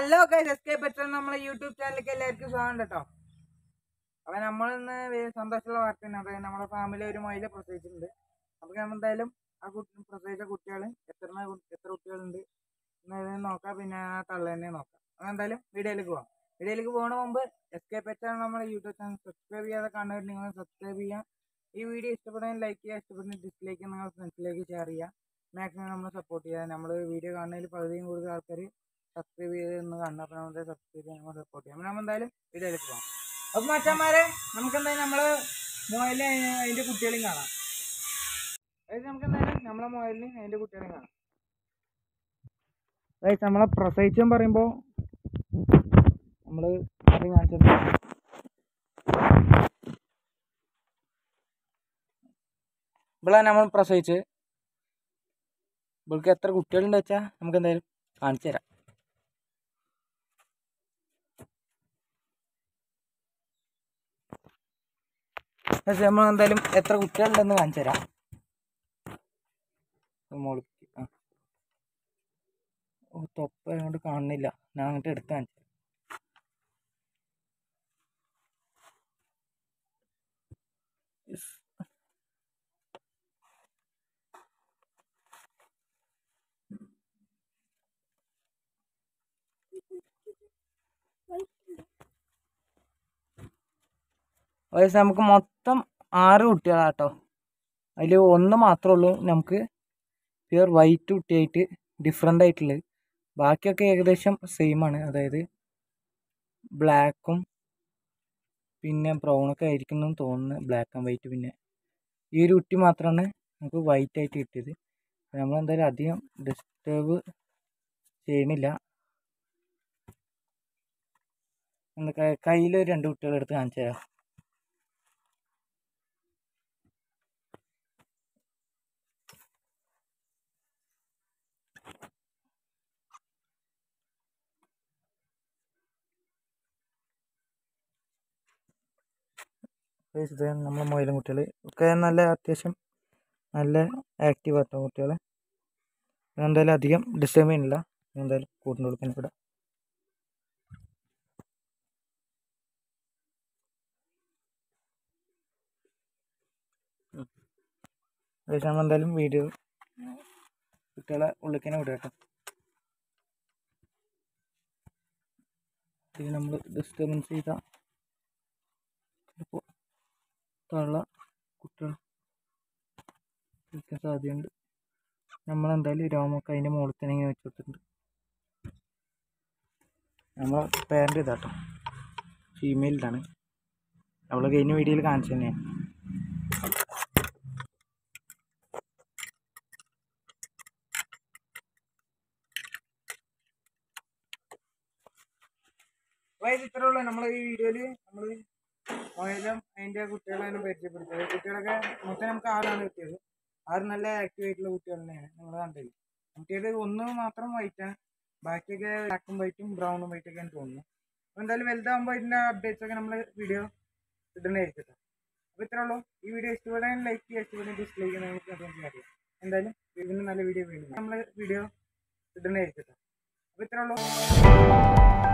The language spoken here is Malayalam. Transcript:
ഹലോ ഗൈസ് എസ്കേ പറ്റുന്ന നമ്മളെ യൂട്യൂബ് ചാനലിലേക്ക് എല്ലാവർക്കും സ്വാഗതം കേട്ടോ അപ്പൊ നമ്മളിന്ന് വേ- സന്തോഷമുള്ള വാർത്തയാണ് അതായത് നമ്മുടെ ഫാമിലി ഒരു മൊയിലെ പ്രസവിച്ചിട്ടുണ്ട് അപ്പൊ നമ്മൾ എന്തായാലും ആ കുട്ടി പ്രസവിച്ച കുട്ടികൾ എത്ര എത്ര കുട്ടികളുണ്ട് എന്നതിനെ നോക്കാം പിന്നെ ആ തള്ളേനെ നോക്കാം അപ്പൊ എന്തായാലും വീഡിയോയിലേക്ക് പോവാം വീഡിയോയിലേക്ക് പോകുന്ന മുമ്പ് എസ്കേ പെറ്റാണ് നമ്മുടെ യൂട്യൂബ് ചാനൽ സബ്സ്ക്രൈബ് ചെയ്യാതെ കാണുന്നവർ നിങ്ങൾ സബ്സ്ക്രൈബ് ചെയ്യാം ഈ വീഡിയോ ഇഷ്ടപ്പെടുന്ന ലൈക്ക് ചെയ്യുക ഇഷ്ടപ്പെടുന്ന ഡിസ്ലൈക്ക് നിങ്ങൾ ഫ്രണ്ട്സിലേക്ക് ഷെയർ ചെയ്യുക മാക്സിമം നമ്മൾ സപ്പോർട്ട് ചെയ്യുക നമ്മൾ വീഡിയോ കാണുന്നതിൽ പകുതിയും കൂടുതൽ ആൾക്കാർ സബ്സ്ക്രൈബ് ചെയ്ത് ഒന്ന് കാണണം അപ്പോൾ നമ്മൾ സബ്സ്ക്രൈബ് ചെയ്യാൻ നമ്മൾ സപ്പോർട്ട് ചെയ്യാം അപ്പോൾ നമ്മൾ എന്തായാലും വീഡിയോയിലേക്ക് പോകാം അപ്പോൾ മച്ചന്മാരെ നമുക്ക് എന്തായാലും നമ്മൾ മൊബൈലിൽ അതിൻ്റെ കുട്ടികളെയും കാണാം അതായത് നമുക്ക് എന്തായാലും നമ്മളെ മൊബൈലിൽ അതിൻ്റെ കുട്ടികളെയും കാണാം അതായത് നമ്മളെ പ്രസവിച്ചെന്ന് പറയുമ്പോൾ നമ്മൾ അത് കാണിച്ചത് ഇവളാണ് നമ്മൾ പ്രസവിച്ച് ഇവൾക്ക് എത്ര കുട്ടികളുണ്ട് വെച്ചാൽ നമുക്ക് എന്തായാലും കാണിച്ചു തരാം പക്ഷേ നമ്മൾ എന്തായാലും എത്ര കുട്ടികളുണ്ടെന്ന് കാണിച്ചു തരാം മോൾക്ക് ആ ഓ തൊപ്പ അങ്ങോട്ട് കാണുന്നില്ല ഞാൻ അങ്ങോട്ട് എടുത്ത് കാണിച്ചു തരാം. Yes. വയസ്സ് നമുക്ക് മൊത്തം ആറ് കുട്ടികളാട്ടോ അതിൽ ഒന്ന് മാത്രമേ ഉള്ളൂ നമുക്ക് പ്യുവർ വൈറ്റ് കുട്ടിയായിട്ട് ഡിഫറെൻ്റ് ആയിട്ടുള്ളത് ബാക്കിയൊക്കെ ഏകദേശം സെയിം ആണ് അതായത് ബ്ലാക്കും പിന്നെ ബ്രൗണൊക്കെ ആയിരിക്കും എന്ന് തോന്നുന്നു ബ്ലാക്ക് ആൻഡ് വൈറ്റ് പിന്നെ ഈ ഒരു കുട്ടി മാത്രമാണ് നമുക്ക് വൈറ്റ് ആയിട്ട് കിട്ടിയത് നമ്മൾ എന്തായാലും അധികം ഡിസ്റ്റർബ് ചെയ്യണില്ല എന്താ കയ്യിൽ രണ്ട് കുട്ടികളെടുത്ത് കാണിച്ചു തരാം Guys, ഇത് നമ്മളെ മൊയിലും കുട്ടികൾ ഒക്കെ നല്ല അത്യാവശ്യം നല്ല ആക്റ്റീവ് ആട്ടോ കുട്ടികൾ എന്തായാലും അധികം ഡിസ്റ്റർബ് ചെയ്യുന്നില്ല എന്തായാലും കൂട്ടിൻ്റെ കൊടുക്കാൻ ഇവിടെ ഏകദേശം നമ്മൾ എന്തായാലും വീഡിയോ കുട്ടികളെ ഉള്ളിക്കനെ വിടുക കേട്ടോ ഇത് നമ്മൾ ഡിസ്റ്റർബൻസ് ചെയ്ത ചിലപ്പോൾ തള്ള കുട്ടികൾ ഇരിക്കാൻ സാധ്യതയുണ്ട് നമ്മളെന്തായാലും രോമൊക്കെ അതിൻ്റെ മുകളിൽ തന്നെ ഇങ്ങനെ വെച്ച് കൊടുത്തിട്ടുണ്ട് നമ്മൾ പേരൻ്റ് ഇതാട്ടോ ഫീമെയിലാണ് നമ്മൾ കഴിഞ്ഞ വീഡിയോയിൽ കാണിച്ചു തന്നെയാണ് വയസ്സ് ഇത്രേ ഉള്ളൂ നമ്മൾ ഈ വീഡിയോയിൽ നമ്മൾ ഓയിലും അതിൻ്റെ കുട്ടികളെ പരിചയപ്പെടുത്തിയത് കുട്ടികളൊക്കെ മൊത്തം നമുക്ക് ആറാണ് കിട്ടിയത് ആറ് നല്ല ആക്റ്റീവ് ആയിട്ടുള്ള കുട്ടികൾ തന്നെയാണ് നിങ്ങൾ കണ്ടത് കുട്ടിയത് ഒന്ന് മാത്രം വൈറ്റാണ് ബാക്കിയൊക്കെ ബ്ലാക്കും വൈറ്റും ബ്രൗണും വൈറ്റും ഒക്കെയാണ് തോന്നുന്നു അപ്പോൾ എന്തായാലും വലുതാകുമ്പോൾ ഇതിൻ്റെ അപ്ഡേറ്റ്സ് ഒക്കെ നമ്മൾ വീഡിയോ ഇടുന്നതായിരിക്കും കേട്ടോ അപ്പോൾ ഇത്രേ ഉള്ളൂ ഈ വീഡിയോ ഇഷ്ടപ്പെടാൻ ലൈക്ക് ചെയ്യുക ഇഷ്ടപ്പെടാൻ ഡിസ്ലൈക്ക് നമുക്ക് അതുകൊണ്ട് അറിയാം എന്തായാലും ഇതിന് നല്ല വീഡിയോ വീണ്ടും നമ്മൾ വീഡിയോ ഇടുന്നതായിരിക്കും കേട്ടോ അപ്പോൾ ഇത്രേ ഉള്ളൂ